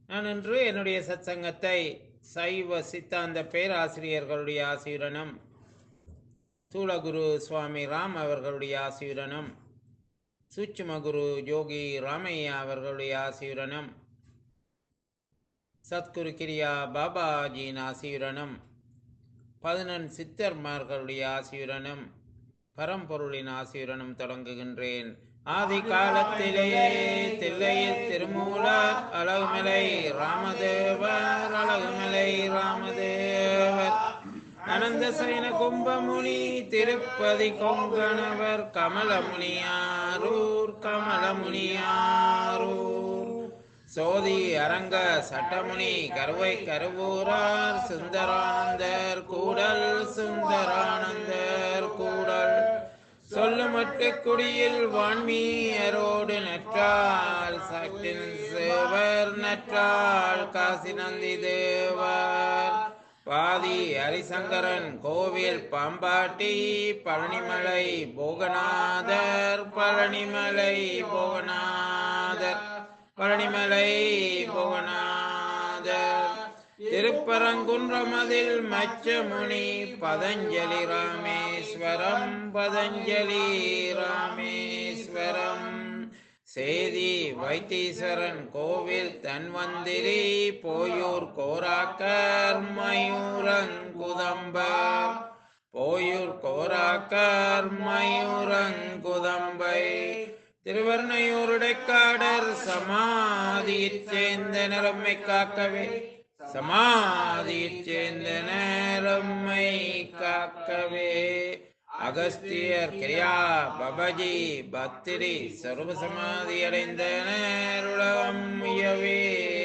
நான் இன்று என்னுடைய சத்சங்கத்தை சைவ சித்தாந்த பேராசிரியர்களுடைய ஆசியுடனும் சூளகுரு சுவாமி ராம் அவர்களுடைய ஆசியுடனும் சூட்சுமகுரு யோகி ராமையா அவர்களுடைய ஆசியுடனும் சத்குரு கிரியா பாபாஜியின் ஆசியுடனும் பதினெண் சித்தர்மார்களுடைய ஆசியுடனும் பரம்பொருளின் ஆசியுடனும் தொடங்குகின்றேன் ஆதி காலத்திலேயே தில்லையில் திருமூலர் அழகுமலை ராமதேவர் அழகுமலை ராமதேவர் அனந்த சைன கும்பமுனி திருப்பதி கொங்கணவர் கமலமுனியாரூர் கமலமுனியாரூர் சோதி அரங்க சட்டமுனி கருவை கருவூரார் சுந்தரானந்தர் கூடல் சுந்தரானந்தர் கூடல் சொல்லுமட்டு குடியில் வான்மீயரோடு நற்றால் சட்டின் சேவர் நற்றால் காசி நந்தி தேவர் பாதி ஹரிசங்கரன் கோவில் பாம்பாட்டி பழனிமலை போகநாதர் பழனிமலை போகநாதர் பழனிமலை புவனாதர் திருப்பரங்குன்றமதில் மச்சமுனி பதஞ்சலி ராமேஸ்வரம் பதஞ்சலி ராமேஸ்வரம் சேதி வைத்தீஸ்வரன் கோவில் தன்வந்திரி போயூர் கோராக்கர் மயூரங்குதம்பர் போயூர் கோராக்கர் மயூரங்குதம்பை திருவர்ணையூருடைக்காடர் சமாதியைச் சேர்ந்த நிறம்மை காக்கவே சமாதியைச் சேர்ந்த நேரம்மை காக்கவே அகஸ்தியர் கிரியா பபஜி பத்திரி சர்வ சமாதி அடைந்த நேருலகம் உயவே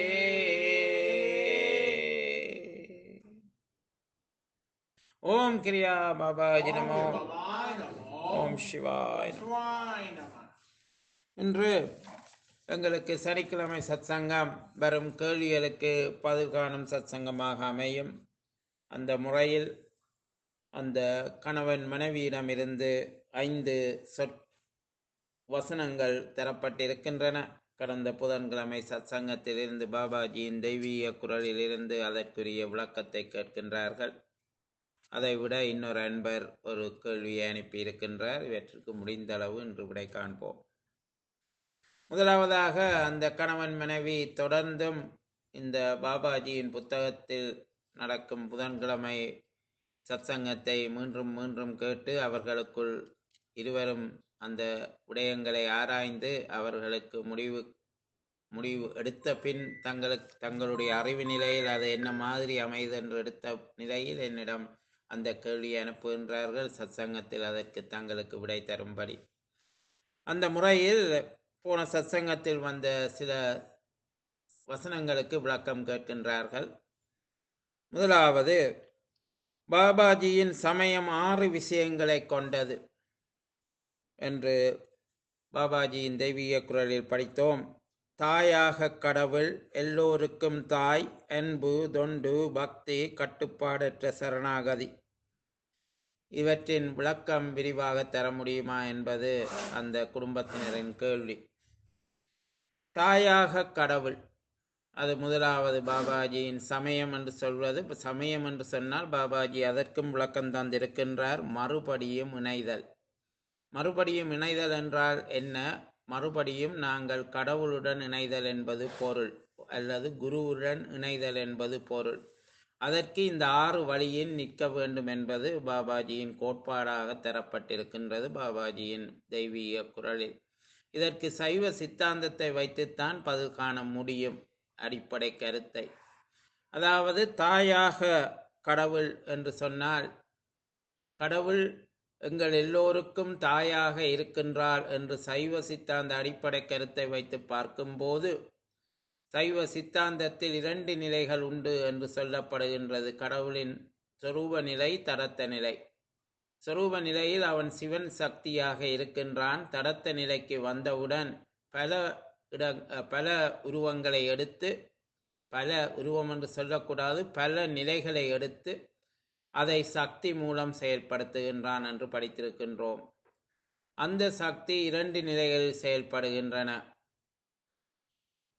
ஓம் கிரியா பாபாஜி நமோ ஓம் சிவாய் நமோ. இன்று எங்களுக்கு சனிக்கிழமை சத்சங்கம் வரும் கேள்விகளுக்கு பதில் காணும் சத்சங்கமாக அமையும் அந்த முறையில் அந்த கணவன் மனைவியிடமிருந்து ஐந்து சொற் வசனங்கள் தரப்பட்டிருக்கின்றன கடந்த புதன்கிழமை சத்சங்கத்திலிருந்து பாபாஜியின் தெய்வீக குரலிலிருந்து அதற்குரிய விளக்கத்தை கேட்கின்றார்கள் அதைவிட இன்னொரு அன்பர் ஒரு கேள்வியை அனுப்பியிருக்கின்றார் இவற்றுக்கு முடிந்த அளவு இன்று விடை காண்போம் முதலாவதாக அந்த கணவன் மனைவி தொடர்ந்தும் இந்த பாபாஜியின் புத்தகத்தில் நடக்கும் புதன்கிழமை சத்சங்கத்தை மீண்டும் மீண்டும் கேட்டு அவர்களுக்குள் இருவரும் அந்த விடயங்களை ஆராய்ந்து அவர்களுக்கு முடிவு முடிவு எடுத்த பின் தங்களுக்கு தங்களுடைய அறிவு நிலையில் அது என்ன மாதிரி அமைது என்று எடுத்த நிலையில் என்னிடம் அந்த கேள்வியை அனுப்புகின்றார்கள் சத்சங்கத்தில் அதற்கு தங்களுக்கு விடை தரும்படி அந்த முறையில் போன சத்சங்கத்தில் வந்த சில வசனங்களுக்கு விளக்கம் கேட்கின்றார்கள் முதலாவது பாபாஜியின் சமயம் ஆறு விஷயங்களை கொண்டது என்று பாபாஜியின் தெய்வீக குரலில் படித்தோம் தாயாக கடவுள் எல்லோருக்கும் தாய் அன்பு தொண்டு பக்தி கட்டுப்பாடற்ற சரணாகதி இவற்றின் விளக்கம் விரிவாக தர முடியுமா என்பது அந்த குடும்பத்தினரின் கேள்வி தாயாக கடவுள் அது முதலாவது பாபாஜியின் சமயம் என்று சொல்வது இப்ப சமயம் என்று சொன்னால் பாபாஜி அதற்கும் விளக்கம் தந்திருக்கின்றார் மறுபடியும் இணைதல் மறுபடியும் இணைதல் என்றால் என்ன மறுபடியும் நாங்கள் கடவுளுடன் இணைதல் என்பது பொருள் அல்லது குருவுடன் இணைதல் என்பது பொருள் அதற்கு இந்த ஆறு வழியில் நிற்க வேண்டும் என்பது பாபாஜியின் கோட்பாடாக தரப்பட்டிருக்கின்றது பாபாஜியின் தெய்வீக குரலில் இதற்கு சைவ சித்தாந்தத்தை வைத்துத்தான் பதில் காண முடியும் அடிப்படை கருத்தை அதாவது தாயாக கடவுள் என்று சொன்னால் கடவுள் எங்கள் எல்லோருக்கும் தாயாக இருக்கின்றார் என்று சைவ சித்தாந்த அடிப்படை கருத்தை வைத்து பார்க்கும்போது சைவ சித்தாந்தத்தில் இரண்டு நிலைகள் உண்டு என்று சொல்லப்படுகின்றது கடவுளின் சொரூப நிலை தடத்த நிலை சொரூப நிலையில் அவன் சிவன் சக்தியாக இருக்கின்றான் தடத்த நிலைக்கு வந்தவுடன் பல இட பல உருவங்களை எடுத்து பல உருவம் என்று சொல்லக்கூடாது பல நிலைகளை எடுத்து அதை சக்தி மூலம் செயல்படுத்துகின்றான் என்று படித்திருக்கின்றோம் அந்த சக்தி இரண்டு நிலைகளில் செயல்படுகின்றன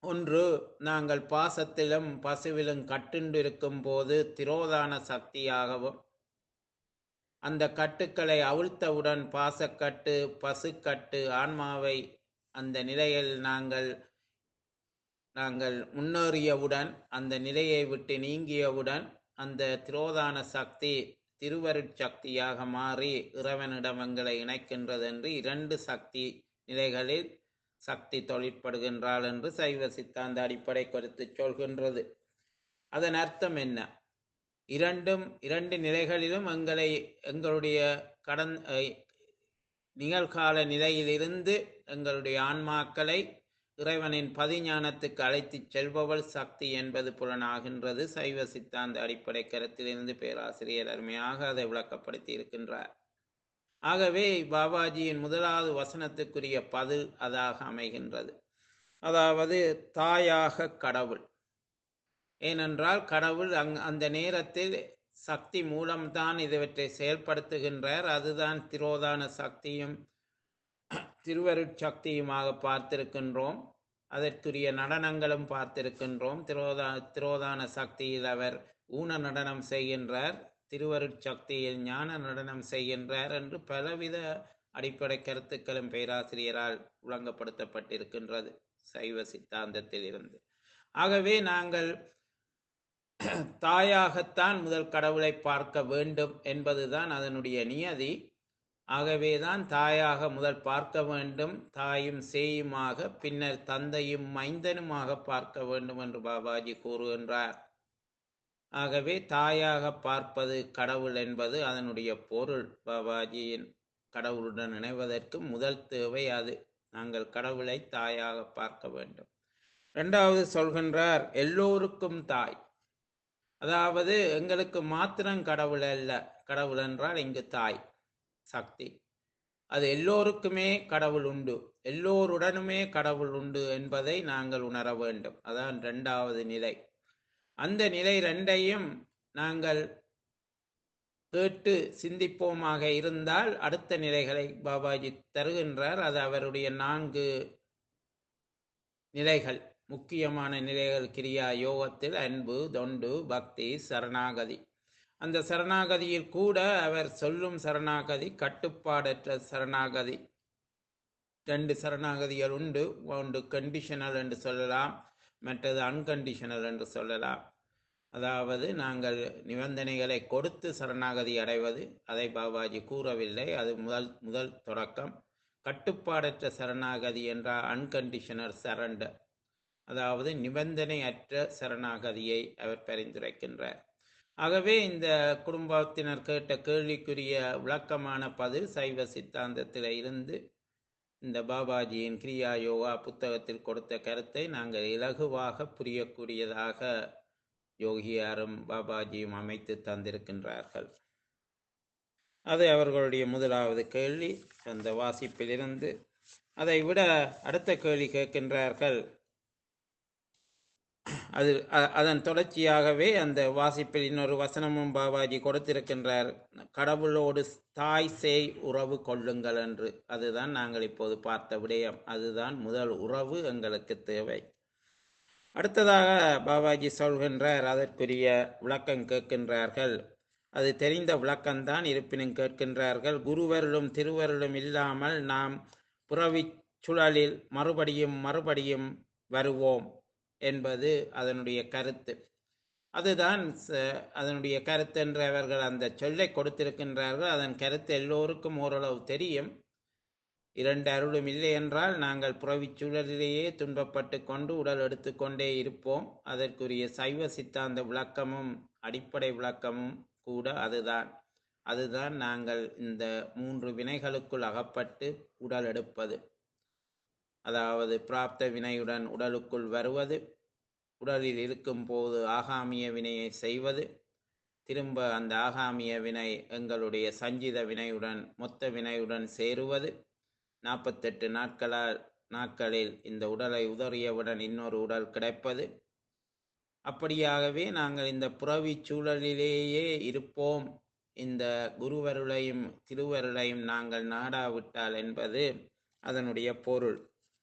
ஒன்று நாங்கள் பாசத்திலும் பசுவிலும் கட்டுண்டிருக்கும் போது திரோதான சக்தியாகவும் அந்த கட்டுக்களை அவிழ்த்தவுடன் பாசக்கட்டு பசுக்கட்டு ஆன்மாவை அந்த நிலையில் நாங்கள் நாங்கள் முன்னேறியவுடன் அந்த நிலையை விட்டு நீங்கியவுடன் அந்த திரோதான சக்தி திருவருட்சக்தியாக மாறி இறைவனிடம் எங்களை இணைக்கின்றது என்று இரண்டு சக்தி நிலைகளில் சக்தி தொழிற்படுகின்றாள் என்று சைவ சித்தாந்த அடிப்படை கருத்து சொல்கின்றது அதன் அர்த்தம் என்ன இரண்டும் இரண்டு நிலைகளிலும் எங்களை எங்களுடைய கடன் அஹ், நிகழ்கால நிலையிலிருந்து எங்களுடைய ஆன்மாக்களை இறைவனின் பதிஞானத்துக்கு அழைத்துச் செல்பவள் சக்தி என்பது புலனாகின்றது சைவ சித்தாந்த அடிப்படை கருத்திலிருந்து பேராசிரியர் அருமையாக அதை விளக்கப்படுத்தி இருக்கின்றார் ஆகவே பாபாஜியின் முதலாவது வசனத்துக்குரிய பதில் அதாக அமைகின்றது அதாவது தாயாக கடவுள் ஏனென்றால் கடவுள் அங் அந்த நேரத்தில் சக்தி மூலம்தான் இதுவற்றை செயல்படுத்துகின்றார் அதுதான் திரோதான சக்தியும் திருவருட்சக்தியுமாக பார்த்திருக்கின்றோம் அதற்குரிய நடனங்களும் பார்த்திருக்கின்றோம் திரோதா திரோதான சக்தியில் அவர் ஊன நடனம் செய்கின்றார் திருவருட்சக்தியில் ஞான நடனம் செய்கின்றார் என்று பலவித அடிப்படை கருத்துக்களும் பேராசிரியரால் விளங்கப்படுத்தப்பட்டிருக்கின்றது சைவ சித்தாந்தத்தில் இருந்து ஆகவே நாங்கள் தாயாகத்தான் முதல் கடவுளை பார்க்க வேண்டும் என்பதுதான் அதனுடைய நியதி ஆகவேதான் தாயாக முதல் பார்க்க வேண்டும் தாயும் சேயுமாக பின்னர் தந்தையும் மைந்தனுமாக பார்க்க வேண்டும் என்று பாபாஜி கூறுகின்றார் ஆகவே தாயாக பார்ப்பது கடவுள் என்பது அதனுடைய பொருள் பாபாஜியின் கடவுளுடன் இணைவதற்கு முதல் தேவை அது நாங்கள் கடவுளை தாயாக பார்க்க வேண்டும் இரண்டாவது சொல்கின்றார் எல்லோருக்கும் தாய் அதாவது எங்களுக்கு மாத்திரம் கடவுள் அல்ல கடவுள் என்றால் இங்கு தாய் சக்தி அது எல்லோருக்குமே கடவுள் உண்டு எல்லோருடனுமே கடவுள் உண்டு என்பதை நாங்கள் உணர வேண்டும் அதான் இரண்டாவது நிலை அந்த நிலை ரெண்டையும் நாங்கள் கேட்டு சிந்திப்போமாக இருந்தால் அடுத்த நிலைகளை பாபாஜி தருகின்றார் அது அவருடைய நான்கு நிலைகள் முக்கியமான நிலைகள் கிரியா யோகத்தில் அன்பு தொண்டு பக்தி சரணாகதி அந்த சரணாகதியில் கூட அவர் சொல்லும் சரணாகதி கட்டுப்பாடற்ற சரணாகதி ரெண்டு சரணாகதிகள் உண்டு ஒன்று கண்டிஷனல் என்று சொல்லலாம் மற்றது அன்கண்டிஷனல் என்று சொல்லலாம் அதாவது நாங்கள் நிபந்தனைகளை கொடுத்து சரணாகதி அடைவது அதை பாபாஜி கூறவில்லை அது முதல் முதல் தொடக்கம் கட்டுப்பாடற்ற சரணாகதி என்றால் அன்கண்டிஷனல் சரண்டர் அதாவது நிபந்தனையற்ற சரணாகதியை அவர் பரிந்துரைக்கின்றார் ஆகவே இந்த குடும்பத்தினர் கேட்ட கேள்விக்குரிய விளக்கமான பதில் சைவ சித்தாந்தத்தில் இருந்து இந்த பாபாஜியின் கிரியா யோகா புத்தகத்தில் கொடுத்த கருத்தை நாங்கள் இலகுவாக புரியக்கூடியதாக யோகியாரும் பாபாஜியும் அமைத்து தந்திருக்கின்றார்கள் அது அவர்களுடைய முதலாவது கேள்வி அந்த வாசிப்பிலிருந்து அதை விட அடுத்த கேள்வி கேட்கின்றார்கள் அது அ- அதன் தொடர்ச்சியாகவே அந்த வாசிப்பில் இன்னொரு வசனமும் பாபாஜி கொடுத்திருக்கின்றார் கடவுளோடு தாய் சேய் உறவு கொள்ளுங்கள் என்று அதுதான் நாங்கள் இப்போது பார்த்த விடயம் அதுதான் முதல் உறவு எங்களுக்கு தேவை அடுத்ததாக பாபாஜி சொல்கின்றார் அதற்குரிய விளக்கம் கேட்கின்றார்கள் அது தெரிந்த விளக்கம்தான் இருப்பினும் கேட்கின்றார்கள் குருவருளும் திருவருளும் இல்லாமல் நாம் புறவிச் சுழலில் மறுபடியும் மறுபடியும் வருவோம் என்பது அதனுடைய கருத்து அதுதான் ச- அதனுடைய கருத்து என்று அவர்கள் அந்த சொல்லை கொடுத்திருக்கின்றார்கள் அதன் கருத்து எல்லோருக்கும் ஓரளவு தெரியும் இரண்டு அருளும் இல்லை என்றால் நாங்கள் புறவிச் சூழலிலேயே துன்பப்பட்டு கொண்டு உடல் எடுத்துக்கொண்டே இருப்போம் அதற்குரிய சைவ சித்தாந்த விளக்கமும் அடிப்படை விளக்கமும் கூட அதுதான் அதுதான் நாங்கள் இந்த மூன்று வினைகளுக்குள் அகப்பட்டு உடல் எடுப்பது அதாவது பிராப்த வினையுடன் உடலுக்குள் வருவது உடலில் இருக்கும்போது ஆகாமிய வினையை செய்வது திரும்ப அந்த ஆகாமிய வினை எங்களுடைய சஞ்சித வினையுடன் மொத்த வினையுடன் சேருவது நாற்பத்தெட்டு நாட்களால் நாட்களில் இந்த உடலை உதறியவுடன் இன்னொரு உடல் கிடைப்பது அப்படியாகவே நாங்கள் இந்த புறவி சூழலிலேயே இருப்போம் இந்த குருவருளையும் திருவருளையும் நாங்கள் நாடாவிட்டால் என்பது அதனுடைய பொருள்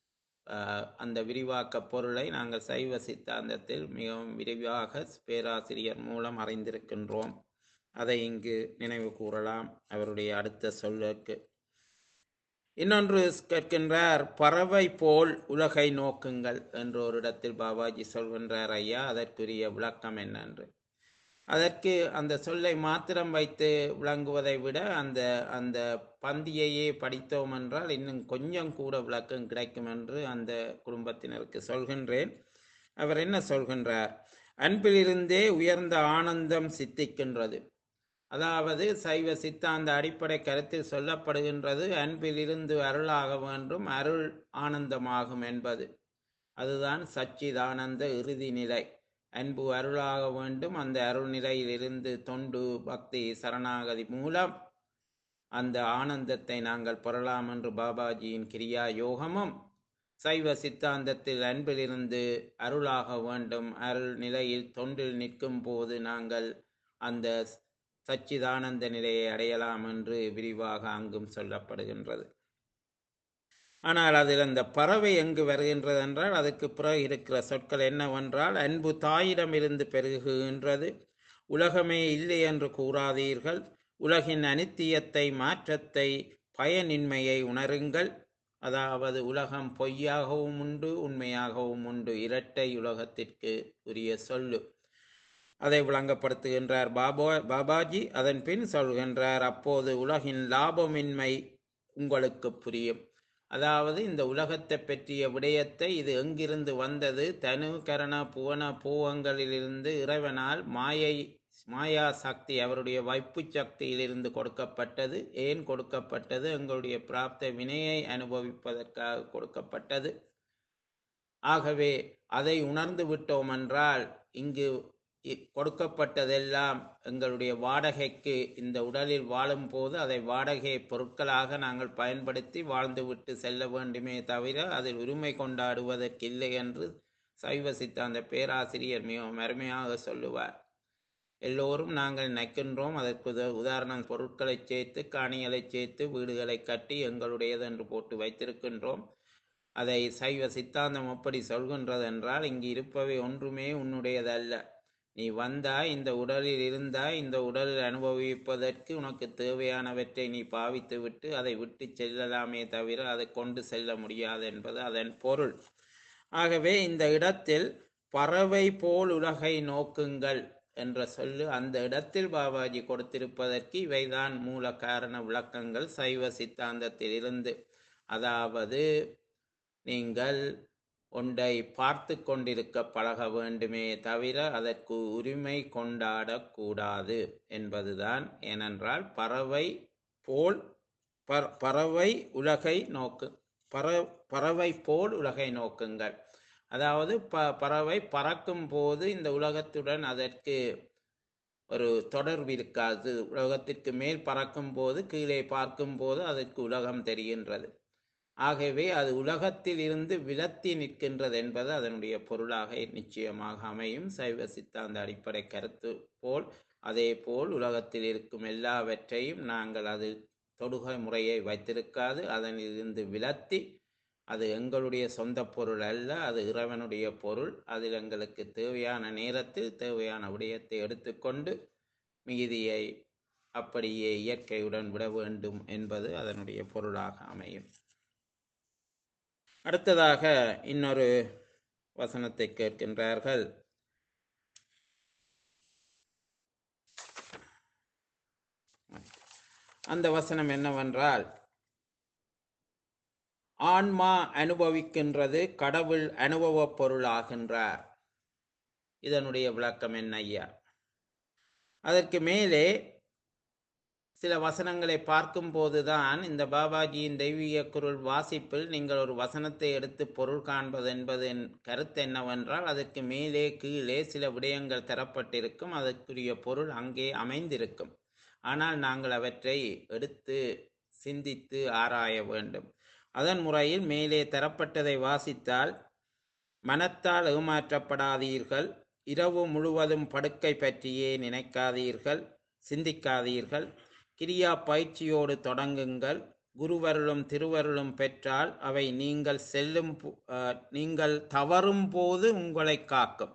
அஹ், அந்த விரிவாக்க பொருளை நாங்கள் சைவ சித்தாந்தத்தில் மிகவும் விரிவாக பேராசிரியர் மூலம் அறிந்திருக்கின்றோம் அதை இங்கு நினைவு கூறலாம் அவருடைய அடுத்த சொல்லுக்கு இன்னொன்று கேட்கின்றார் பறவை போல் உலகை நோக்குங்கள் என்று ஒரு இடத்தில் பாபாஜி சொல்கின்றார் ஐயா அதற்குரிய விளக்கம் என்னென்று அதற்கு அந்த சொல்லை மாத்திரம் வைத்து விளங்குவதை விட அந்த அந்த பந்தியையே படித்தோம் என்றால் இன்னும் கொஞ்சம் கூட விளக்கம் கிடைக்கும் என்று அந்த குடும்பத்தினருக்கு சொல்கின்றேன் அவர் என்ன சொல்கின்றார் அன்பிலிருந்தே உயர்ந்த ஆனந்தம் சித்திக்கின்றது அதாவது சைவ சித்தாந்த அடிப்படை கருத்தில் சொல்லப்படுகின்றது அன்பிலிருந்து அருளாக வேண்டும் அருள் ஆனந்தமாகும் என்பது அதுதான் சச்சிதானந்த இறுதி நிலை அன்பு அருளாக வேண்டும் அந்த அருள் நிலையிலிருந்து தொண்டு பக்தி சரணாகதி மூலம் அந்த ஆனந்தத்தை நாங்கள் பெறலாம் என்று பாபாஜியின் கிரியா யோகமும் சைவ சித்தாந்தத்தில் அன்பிலிருந்து அருளாக வேண்டும் அருள் நிலையில் தொண்டில் நிற்கும் போது நாங்கள் அந்த சச்சிதானந்த நிலையை அடையலாம் என்று விரிவாக அங்கும் சொல்லப்படுகின்றது ஆனால் அதில் அந்த பறவை எங்கு வருகின்றது என்றால் அதுக்கு பிறகு இருக்கிற சொற்கள் என்னவென்றால் அன்பு தாயிடமிருந்து பெருகுகின்றது உலகமே இல்லை என்று கூறாதீர்கள் உலகின் அனித்தியத்தை மாற்றத்தை பயனின்மையை உணருங்கள் அதாவது உலகம் பொய்யாகவும் உண்டு உண்மையாகவும் உண்டு இரட்டை உலகத்திற்கு உரிய சொல்லு அதை விளங்கப்படுத்துகின்றார் பாபா பாபாஜி அதன் பின் சொல்கின்றார் அப்போது உலகின் லாபமின்மை உங்களுக்கு புரியும் அதாவது இந்த உலகத்தை பற்றிய விடயத்தை இது எங்கிருந்து வந்தது தனு கரண புவன பூவங்களிலிருந்து இறைவனால் மாயை மாயா சக்தி அவருடைய வைப்பு சக்தியிலிருந்து கொடுக்கப்பட்டது ஏன் கொடுக்கப்பட்டது எங்களுடைய பிராப்த வினையை அனுபவிப்பதற்காக கொடுக்கப்பட்டது ஆகவே அதை உணர்ந்து விட்டோம் என்றால் இங்கு இ- கொடுக்கப்பட்டதெல்லாம் எங்களுடைய வாடகைக்கு இந்த உடலில் வாழும் போது அதை வாடகை பொருட்களாக நாங்கள் பயன்படுத்தி வாழ்ந்துவிட்டு செல்ல வேண்டுமே தவிர அதில் உரிமை கொண்டாடுவதற்கு இல்லை என்று சைவ சித்தாந்த பேராசிரியர் மிகவும் அருமையாக சொல்லுவார் எல்லோரும் நாங்கள் நினைக்கின்றோம் அதற்கு உத- உதாரணம் பொருட்களை சேர்த்து காணிகளை சேர்த்து வீடுகளை கட்டி எங்களுடையது என்று போட்டு வைத்திருக்கின்றோம் அதை சைவ சித்தாந்தம் எப்படி சொல்கின்றது என்றால் இங்கு இருப்பவை ஒன்றுமே உன்னுடையதல்ல நீ வந்தாய் இந்த உடலில் இருந்தாய் இந்த உடலில் அனுபவிப்பதற்கு உனக்கு தேவையானவற்றை நீ பாவித்து விட்டு அதை விட்டு செல்லலாமே தவிர அதை கொண்டு செல்ல முடியாது என்பது அதன் பொருள் ஆகவே இந்த இடத்தில் பறவை போல் உலகை நோக்குங்கள் என்ற சொல்லு அந்த இடத்தில் பாபாஜி கொடுத்திருப்பதற்கு இவைதான் மூல காரண விளக்கங்கள் சைவ சித்தாந்தத்தில் இருந்து அதாவது நீங்கள் ஒன்றை பார்த்து கொண்டிருக்க பழக வேண்டுமே தவிர அதற்கு உரிமை கொண்டாடக்கூடாது என்பதுதான் ஏனென்றால் பறவை போல் பற- பறவை உலகை நோக்கு பற பறவை போல் உலகை நோக்குங்கள் அதாவது ப பறவை பறக்கும் போது இந்த உலகத்துடன் அதற்கு ஒரு தொடர்பு இருக்காது உலகத்திற்கு மேல் பறக்கும் போது கீழே பார்க்கும் போது அதற்கு உலகம் தெரிகின்றது ஆகவே அது உலகத்தில் இருந்து விலத்தி நிற்கின்றது என்பது அதனுடைய பொருளாக நிச்சயமாக அமையும் சைவ சித்தாந்த அடிப்படை கருத்து போல் அதே போல் உலகத்தில் இருக்கும் எல்லாவற்றையும் நாங்கள் அது தொடுகை முறையை வைத்திருக்காது அதனிலிருந்து விலத்தி அது எங்களுடைய சொந்த பொருள் அல்ல அது இறைவனுடைய பொருள் அதில் எங்களுக்கு தேவையான நேரத்தில் தேவையான விடயத்தை எடுத்துக்கொண்டு மீதியை அப்படியே இயற்கையுடன் விட வேண்டும் என்பது அதனுடைய பொருளாக அமையும் அடுத்ததாக இன்னொரு வசனத்தை கேட்கின்றார்கள் அந்த வசனம் என்னவென்றால் ஆன்மா அனுபவிக்கின்றது கடவுள் அனுபவப் பொருளாகின்றார் இதனுடைய விளக்கம் என்ன ஐயா அதற்கு மேலே சில வசனங்களை பார்க்கும் போதுதான் இந்த பாபாஜியின் தெய்வீக குரல் வாசிப்பில் நீங்கள் ஒரு வசனத்தை எடுத்து பொருள் காண்பது என்பதன் கருத்து என்னவென்றால் அதற்கு மேலே கீழே சில விடயங்கள் தரப்பட்டிருக்கும் அதற்குரிய பொருள் அங்கே அமைந்திருக்கும் ஆனால் நாங்கள் அவற்றை எடுத்து சிந்தித்து ஆராய வேண்டும் அதன் முறையில் மேலே தரப்பட்டதை வாசித்தால் மனத்தால் ஏமாற்றப்படாதீர்கள் இரவு முழுவதும் படுக்கை பற்றியே நினைக்காதீர்கள் சிந்திக்காதீர்கள் கிரியா பயிற்சியோடு தொடங்குங்கள் குருவருளும் திருவருளும் பெற்றால் அவை நீங்கள் செல்லும் போ- அஹ், நீங்கள் தவறும் போது உங்களை காக்கும்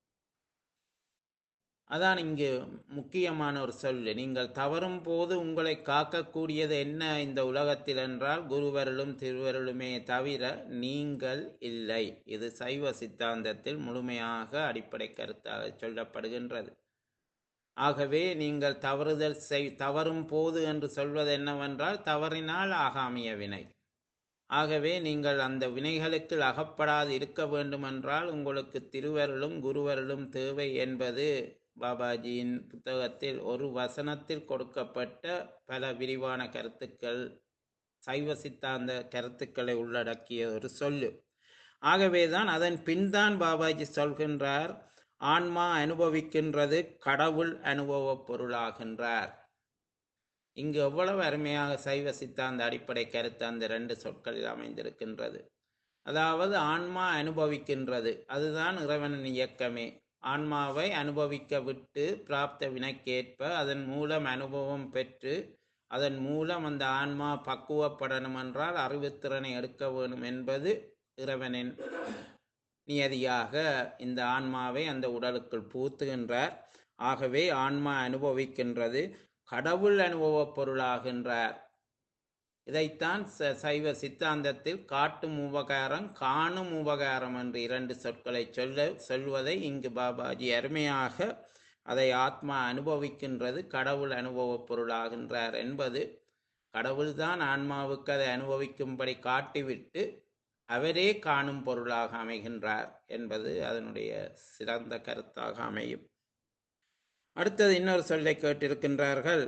அதான் இங்கு முக்கியமான ஒரு சொல்லு நீங்கள் தவறும் போது உங்களை காக்கக்கூடியது என்ன இந்த உலகத்தில் என்றால் குருவருளும் திருவருளுமே தவிர நீங்கள் இல்லை இது சைவ சித்தாந்தத்தில் முழுமையாக அடிப்படை கருத்தாக சொல்லப்படுகின்றது ஆகவே நீங்கள் தவறுதல் செய் தவறும் போது என்று சொல்வது என்னவென்றால் தவறினால் ஆகாமிய வினை ஆகவே நீங்கள் அந்த வினைகளுக்கு அகப்படாது இருக்க வேண்டுமென்றால் உங்களுக்கு திருவருளும் குருவருளும் தேவை என்பது பாபாஜியின் புத்தகத்தில் ஒரு வசனத்தில் கொடுக்கப்பட்ட பல விரிவான கருத்துக்கள் சைவ சித்தாந்த கருத்துக்களை உள்ளடக்கிய ஒரு சொல்லு ஆகவேதான் அதன் பின்தான் பாபாஜி சொல்கின்றார் ஆன்மா அனுபவிக்கின்றது கடவுள் அனுபவப் பொருளாகின்றார் இங்கு எவ்வளவு அருமையாக சைவ சித்தாந்த அடிப்படை கருத்து அந்த ரெண்டு சொற்களில் அமைந்திருக்கின்றது அதாவது ஆன்மா அனுபவிக்கின்றது அதுதான் இறைவனின் இயக்கமே ஆன்மாவை அனுபவிக்க விட்டு பிராப்த வினைக்கேற்ப அதன் மூலம் அனுபவம் பெற்று அதன் மூலம் அந்த ஆன்மா பக்குவப்படணும் என்றால் அறிவுத்திறனை எடுக்க வேணும் என்பது இறைவனின் நியதியாக இந்த ஆன்மாவை அந்த உடலுக்குள் பூத்துகின்றார் ஆகவே ஆன்மா அனுபவிக்கின்றது கடவுள் அனுபவப் பொருளாகின்றார் இதைத்தான் ச- சைவ சித்தாந்தத்தில் காட்டும் உபகாரம் காணும் உபகாரம் என்று இரண்டு சொற்களை சொல்ல சொல்வதை இங்கு பாபாஜி அருமையாக அதை ஆத்மா அனுபவிக்கின்றது கடவுள் அனுபவப் பொருளாகின்றார் என்பது கடவுள்தான் ஆன்மாவுக்கு அதை அனுபவிக்கும்படி காட்டிவிட்டு அவரே காணும் பொருளாக அமைகின்றார் என்பது அதனுடைய சிறந்த கருத்தாக அமையும் அடுத்தது இன்னொரு சொல்லை கேட்டிருக்கின்றார்கள்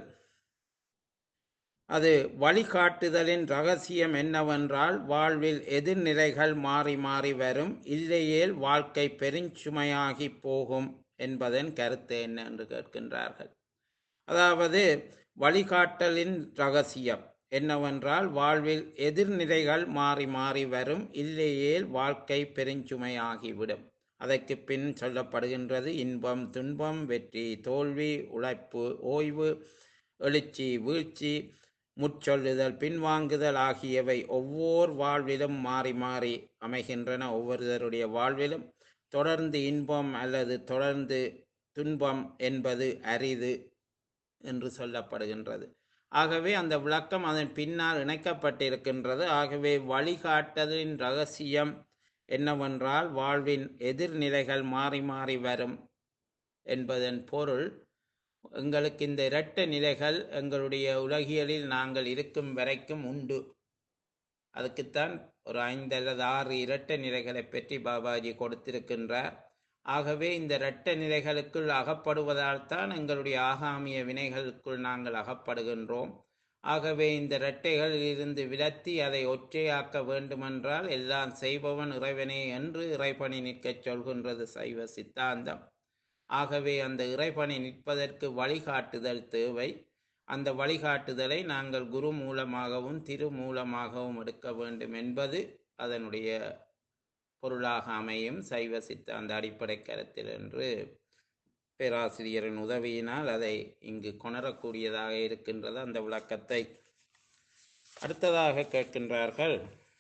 அது வழிகாட்டுதலின் ரகசியம் என்னவென்றால் வாழ்வில் எதிர்நிலைகள் மாறி மாறி வரும் இல்லையேல் வாழ்க்கை பெருஞ்சுமையாகி போகும் என்பதன் கருத்து என்ன என்று கேட்கின்றார்கள் அதாவது வழிகாட்டலின் ரகசியம் என்னவென்றால் வாழ்வில் எதிர்நிலைகள் மாறி மாறி வரும் இல்லையேல் வாழ்க்கை பெருஞ்சுமையாகிவிடும் அதற்கு பின் சொல்லப்படுகின்றது இன்பம் துன்பம் வெற்றி தோல்வி உழைப்பு ஓய்வு எழுச்சி வீழ்ச்சி முற்சொல்லுதல் பின்வாங்குதல் ஆகியவை ஒவ்வொரு வாழ்விலும் மாறி மாறி அமைகின்றன ஒவ்வொருவருடைய வாழ்விலும் தொடர்ந்து இன்பம் அல்லது தொடர்ந்து துன்பம் என்பது அரிது என்று சொல்லப்படுகின்றது ஆகவே அந்த விளக்கம் அதன் பின்னால் இணைக்கப்பட்டிருக்கின்றது ஆகவே வழிகாட்டலின் ரகசியம் என்னவென்றால் வாழ்வின் எதிர்நிலைகள் மாறி மாறி வரும் என்பதன் பொருள் எங்களுக்கு இந்த இரட்ட நிலைகள் எங்களுடைய உலகியலில் நாங்கள் இருக்கும் வரைக்கும் உண்டு அதுக்குத்தான் ஒரு ஐந்து அல்லது ஆறு இரட்ட நிலைகளை பற்றி பாபாஜி கொடுத்திருக்கின்றார் ஆகவே இந்த இரட்ட நிலைகளுக்குள் அகப்படுவதால் தான் எங்களுடைய ஆகாமிய வினைகளுக்குள் நாங்கள் அகப்படுகின்றோம் ஆகவே இந்த இரட்டைகளில் இருந்து விலத்தி அதை ஒற்றையாக்க வேண்டுமென்றால் எல்லாம் செய்பவன் இறைவனே என்று இறைபணி நிற்கச் சொல்கின்றது சைவ சித்தாந்தம் ஆகவே அந்த இறைபணி நிற்பதற்கு வழிகாட்டுதல் தேவை அந்த வழிகாட்டுதலை நாங்கள் குரு மூலமாகவும் திரு மூலமாகவும் எடுக்க வேண்டும் என்பது அதனுடைய பொருளாக அமையும் சைவ சித்தாந்த அடிப்படை கருத்தில் என்று பேராசிரியரின் உதவியினால் அதை இங்கு கொணரக்கூடியதாக இருக்கின்றது அந்த விளக்கத்தை அடுத்ததாக கேட்கின்றார்கள்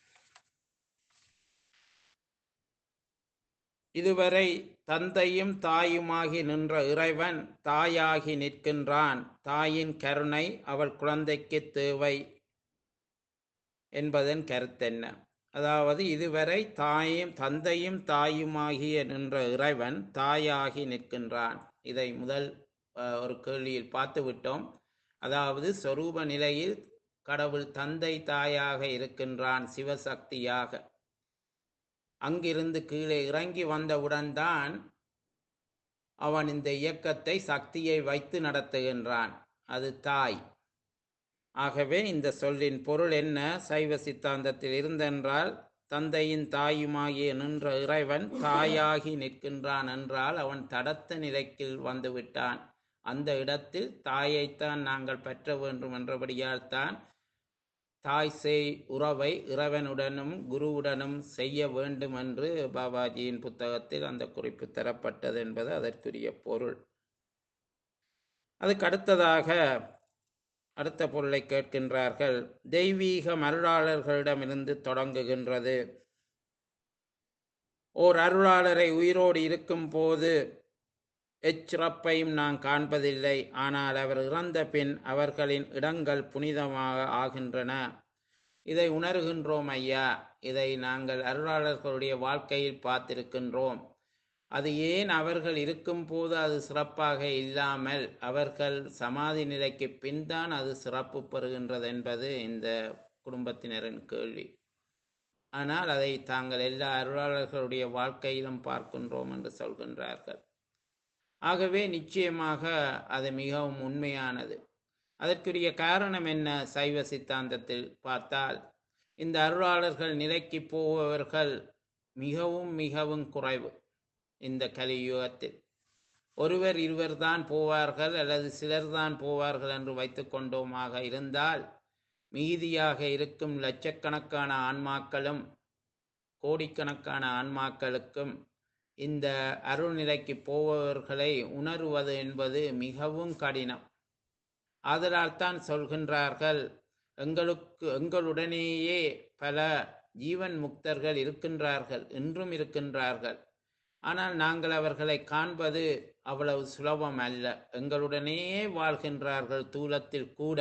இதுவரை தந்தையும் தாயுமாகி நின்ற இறைவன் தாயாகி நிற்கின்றான் தாயின் கருணை அவள் குழந்தைக்கு தேவை என்பதன் கருத்தென்ன அதாவது இதுவரை தாயும் தந்தையும் தாயுமாகிய நின்ற இறைவன் தாயாகி நிற்கின்றான் இதை முதல் அஹ், ஒரு கேள்வியில் பார்த்து விட்டோம் அதாவது சொரூப நிலையில் கடவுள் தந்தை தாயாக இருக்கின்றான் சிவசக்தியாக அங்கிருந்து கீழே இறங்கி வந்தவுடன் தான் அவன் இந்த இயக்கத்தை சக்தியை வைத்து நடத்துகின்றான் அது தாய் ஆகவே இந்த சொல்லின் பொருள் என்ன சைவ சித்தாந்தத்தில் இருந்தென்றால் தந்தையின் தாயுமாகிய நின்ற இறைவன் தாயாகி நிற்கின்றான் என்றால் அவன் தடத்த நிலைக்கு வந்துவிட்டான் அந்த இடத்தில் தாயைத்தான் நாங்கள் பெற்ற வேண்டும் என்றபடியால் தான் தாய் செய் உறவை இறைவனுடனும் குருவுடனும் செய்ய வேண்டும் என்று பாபாஜியின் புத்தகத்தில் அந்த குறிப்பு தரப்பட்டது என்பது அதற்குரிய பொருள் அதுக்கு அடுத்ததாக அடுத்த பொருளை கேட்கின்றார்கள் தெய்வீக அருளாளர்களிடமிருந்து தொடங்குகின்றது ஓர் அருளாளரை உயிரோடு இருக்கும் போது எச்சிறப்பையும் நான் காண்பதில்லை ஆனால் அவர் இறந்த பின் அவர்களின் இடங்கள் புனிதமாக ஆகின்றன இதை உணர்கின்றோம் ஐயா இதை நாங்கள் அருளாளர்களுடைய வாழ்க்கையில் பார்த்திருக்கின்றோம் அது ஏன் அவர்கள் இருக்கும் போது அது சிறப்பாக இல்லாமல் அவர்கள் சமாதி நிலைக்கு பின்தான் அது சிறப்பு பெறுகின்றது என்பது இந்த குடும்பத்தினரின் கேள்வி ஆனால் அதை தாங்கள் எல்லா அருளாளர்களுடைய வாழ்க்கையிலும் பார்க்கின்றோம் என்று சொல்கின்றார்கள் ஆகவே நிச்சயமாக அது மிகவும் உண்மையானது அதற்குரிய காரணம் என்ன சைவ சித்தாந்தத்தில் பார்த்தால் இந்த அருளாளர்கள் நிலைக்கு போபவர்கள் மிகவும் மிகவும் குறைவு இந்த கலியுகத்தில் ஒருவர் இருவர் தான் போவார்கள் அல்லது சிலர் தான் போவார்கள் என்று வைத்துக்கொண்டோமாக இருந்தால் மீதியாக இருக்கும் லட்சக்கணக்கான ஆன்மாக்களும் கோடிக்கணக்கான ஆன்மாக்களுக்கும் இந்த அருள்நிலைக்கு போபவர்களை உணருவது என்பது மிகவும் கடினம் ஆதலால் தான் சொல்கின்றார்கள் எங்களுக்கு எங்களுடனேயே பல ஜீவன் முக்தர்கள் இருக்கின்றார்கள் இன்றும் இருக்கின்றார்கள் ஆனால் நாங்கள் அவர்களை காண்பது அவ்வளவு சுலபம் அல்ல எங்களுடனேயே வாழ்கின்றார்கள் தூலத்தில் கூட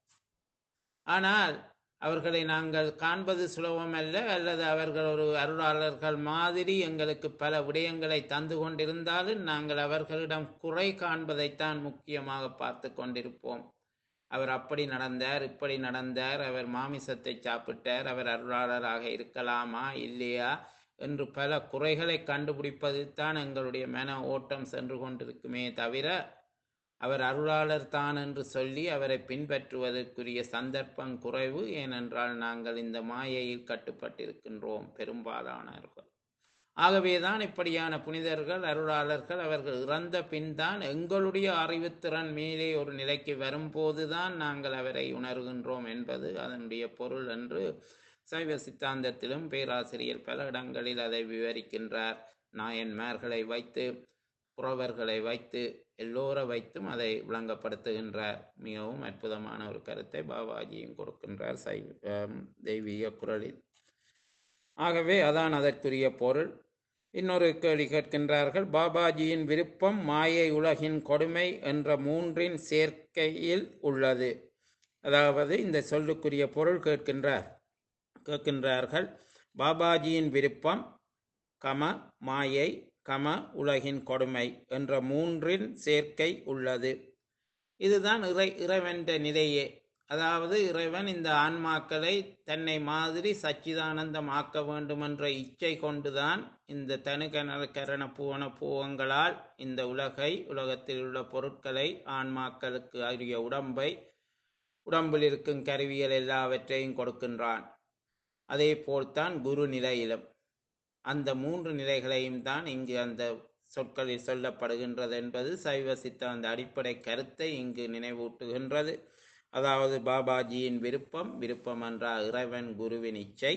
ஆனால் அவர்களை நாங்கள் காண்பது சுலபம் அல்ல அல்லது அவர்கள் ஒரு அருளாளர்கள் மாதிரி எங்களுக்கு பல விடயங்களை தந்து கொண்டிருந்தாலும் நாங்கள் அவர்களிடம் குறை காண்பதைத்தான் முக்கியமாக பார்த்து கொண்டிருப்போம் அவர் அப்படி நடந்தார் இப்படி நடந்தார் அவர் மாமிசத்தை சாப்பிட்டார் அவர் அருளாளராக இருக்கலாமா இல்லையா என்று பல குறைகளை கண்டுபிடிப்பது தான் எங்களுடைய மன ஓட்டம் சென்று கொண்டிருக்குமே தவிர அவர் அருளாளர் தான் என்று சொல்லி அவரை பின்பற்றுவதற்குரிய சந்தர்ப்பம் குறைவு ஏனென்றால் நாங்கள் இந்த மாயையில் கட்டுப்பட்டிருக்கின்றோம் பெரும்பாலானவர்கள் ஆகவேதான் இப்படியான புனிதர்கள் அருளாளர்கள் அவர்கள் இறந்த பின் தான் எங்களுடைய அறிவுத்திறன் மேலே ஒரு நிலைக்கு வரும்போதுதான் நாங்கள் அவரை உணர்கின்றோம் என்பது அதனுடைய பொருள் என்று சைவ சித்தாந்தத்திலும் பேராசிரியர் பல இடங்களில் அதை விவரிக்கின்றார் நாயன்மார்களை வைத்து புறவர்களை வைத்து எல்லோரை வைத்தும் அதை விளங்கப்படுத்துகின்றார் மிகவும் அற்புதமான ஒரு கருத்தை பாபாஜியும் கொடுக்கின்றார் சைவ தெய்வீக குரலில் ஆகவே அதான் அதற்குரிய பொருள் இன்னொரு கேள்வி கேட்கின்றார்கள் பாபாஜியின் விருப்பம் மாயை உலகின் கொடுமை என்ற மூன்றின் சேர்க்கையில் உள்ளது அதாவது இந்த சொல்லுக்குரிய பொருள் கேட்கின்றார் கேட்கின்றார்கள் பாபாஜியின் விருப்பம் கம மாயை கம உலகின் கொடுமை என்ற மூன்றின் சேர்க்கை உள்ளது இதுதான் இறை இறைவன்ற நிலையே அதாவது இறைவன் இந்த ஆன்மாக்களை தன்னை மாதிரி சச்சிதானந்தம் ஆக்க வேண்டும் என்ற இச்சை கொண்டுதான் இந்த தனுகண கரண பூவன பூவங்களால் இந்த உலகை உலகத்தில் உள்ள பொருட்களை ஆன்மாக்களுக்கு அறிய உடம்பை உடம்பில் இருக்கும் கருவியல் எல்லாவற்றையும் கொடுக்கின்றான் அதே போல்தான் குரு நிலையிலும் அந்த மூன்று நிலைகளையும் தான் இங்கு அந்த சொற்களில் சொல்லப்படுகின்றது என்பது சைவ சித்தாந்த அடிப்படை கருத்தை இங்கு நினைவூட்டுகின்றது அதாவது பாபாஜியின் விருப்பம் விருப்பம் என்றால் இறைவன் குருவின் இச்சை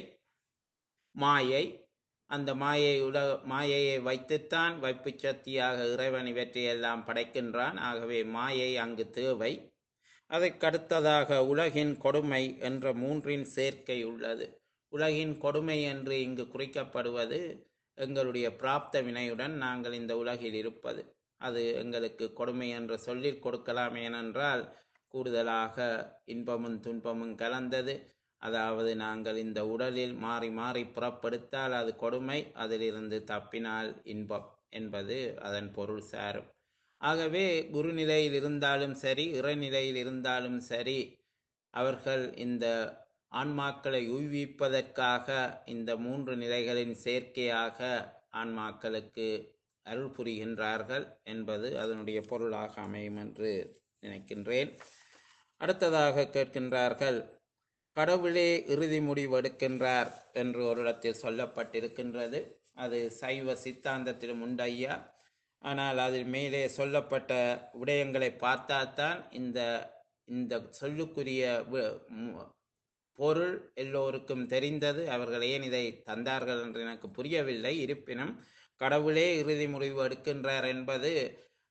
மாயை அந்த மாயை உலக மாயையை வைத்துத்தான் வைப்பு சக்தியாக இறைவன் இவற்றையெல்லாம் படைக்கின்றான் ஆகவே மாயை அங்கு தேவை அதற்கடுத்ததாக உலகின் கொடுமை என்ற மூன்றின் சேர்க்கை உள்ளது உலகின் கொடுமை என்று இங்கு குறிக்கப்படுவது எங்களுடைய பிராப்த வினையுடன் நாங்கள் இந்த உலகில் இருப்பது அது எங்களுக்கு கொடுமை என்ற சொல்லில் கொடுக்கலாம் ஏனென்றால் கூடுதலாக இன்பமும் துன்பமும் கலந்தது அதாவது நாங்கள் இந்த உடலில் மாறி மாறி புறப்படுத்தால் அது கொடுமை அதிலிருந்து தப்பினால் இன்பம் என்பது அதன் பொருள் சாரும் ஆகவே குருநிலையில் இருந்தாலும் சரி இறைநிலையில் இருந்தாலும் சரி அவர்கள் இந்த ஆன்மாக்களை உய்விப்பதற்காக இந்த மூன்று நிலைகளின் சேர்க்கையாக ஆன்மாக்களுக்கு அருள் புரிகின்றார்கள் என்பது அதனுடைய பொருளாக அமையும் என்று நினைக்கின்றேன் அடுத்ததாக கேட்கின்றார்கள் கடவுளே இறுதி முடிவெடுக்கின்றார் என்று ஒரு இடத்தில் சொல்லப்பட்டிருக்கின்றது அது சைவ சித்தாந்தத்திலும் உண்டு ஐயா ஆனால் அதில் மேலே சொல்லப்பட்ட விடயங்களை பார்த்தால்தான் இந்த இந்த சொல்லுக்குரிய வி- மு- பொருள் எல்லோருக்கும் தெரிந்தது அவர்கள் ஏன் இதை தந்தார்கள் என்று எனக்கு புரியவில்லை இருப்பினும் கடவுளே இறுதி முடிவு எடுக்கின்றார் என்பது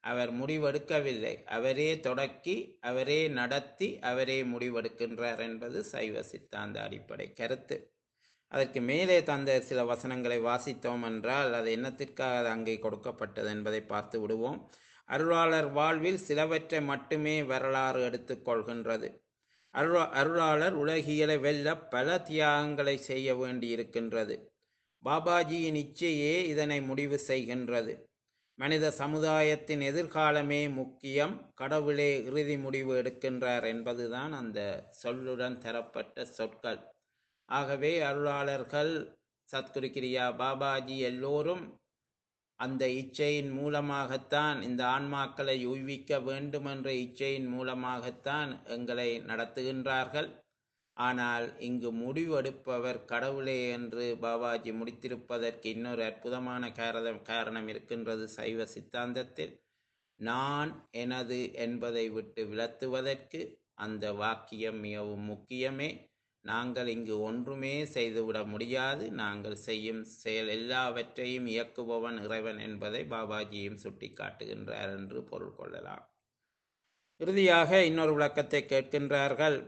அவர் முடிவெடுக்கவில்லை அவரே தொடக்கி அவரே நடத்தி அவரே முடிவெடுக்கின்றார் என்பது சைவ சித்தாந்த அடிப்படை கருத்து அதற்கு மேலே தந்த சில வசனங்களை வாசித்தோம் என்றால் அது என்னத்திற்காக அது அங்கே கொடுக்கப்பட்டது என்பதை பார்த்து விடுவோம் அருளாளர் வாழ்வில் சிலவற்றை மட்டுமே வரலாறு எடுத்துக்கொள்கின்றது அருளா அருளாளர் உலகியலை வெல்ல பல தியாகங்களை செய்ய வேண்டியிருக்கின்றது பாபாஜியின் இச்சையே இதனை முடிவு செய்கின்றது மனித சமுதாயத்தின் எதிர்காலமே முக்கியம் கடவுளே இறுதி முடிவு எடுக்கின்றார் என்பதுதான் அந்த சொல்லுடன் தரப்பட்ட சொற்கள் ஆகவே அருளாளர்கள் சத்குரு கிரியா பாபாஜி எல்லோரும் அந்த இச்சையின் மூலமாகத்தான் இந்த ஆன்மாக்களை உய்விக்க வேண்டும் என்ற இச்சையின் மூலமாகத்தான் எங்களை நடத்துகின்றார்கள் ஆனால் இங்கு முடிவெடுப்பவர் கடவுளே என்று பாபாஜி முடித்திருப்பதற்கு இன்னொரு அற்புதமான காரணம் காரணம் இருக்கின்றது சைவ சித்தாந்தத்தில் நான் எனது என்பதை விட்டு விலத்துவதற்கு அந்த வாக்கியம் மிகவும் முக்கியமே நாங்கள் இங்கு ஒன்றுமே செய்துவிட முடியாது நாங்கள் செய்யும் செயல் எல்லாவற்றையும் இயக்குபவன் இறைவன் என்பதை பாபாஜியும் சுட்டிக்காட்டுகின்றார் என்று பொருள் கொள்ளலாம் இறுதியாக இன்னொரு விளக்கத்தை கேட்கின்றார்கள்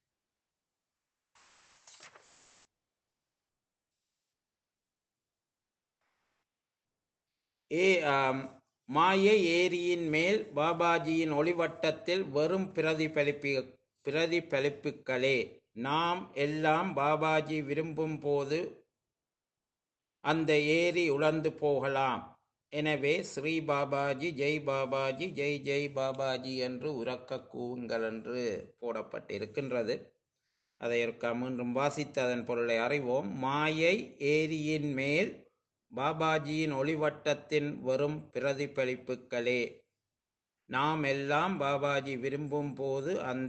ஏ ஆம், மாயை ஏரியின் மேல் பாபாஜியின் ஒளிவட்டத்தில் வெறும் பிரதிபலிப்பி பிரதிபலிப்புகளே நாம் எல்லாம் பாபாஜி விரும்பும் போது அந்த ஏரி உலர்ந்து போகலாம் எனவே ஸ்ரீ பாபாஜி ஜெய் பாபாஜி ஜெய் ஜெய் பாபாஜி என்று உறக்க கூவுங்கள் என்று போடப்பட்டிருக்கின்றது அதை இருக்க மீண்டும் வாசித்து அதன் பொருளை அறிவோம் மாயை ஏரியின் மேல் பாபாஜியின் ஒளிவட்டத்தின் வெறும் பிரதிபலிப்புகளே நாம் எல்லாம் பாபாஜி விரும்பும் போது அந்த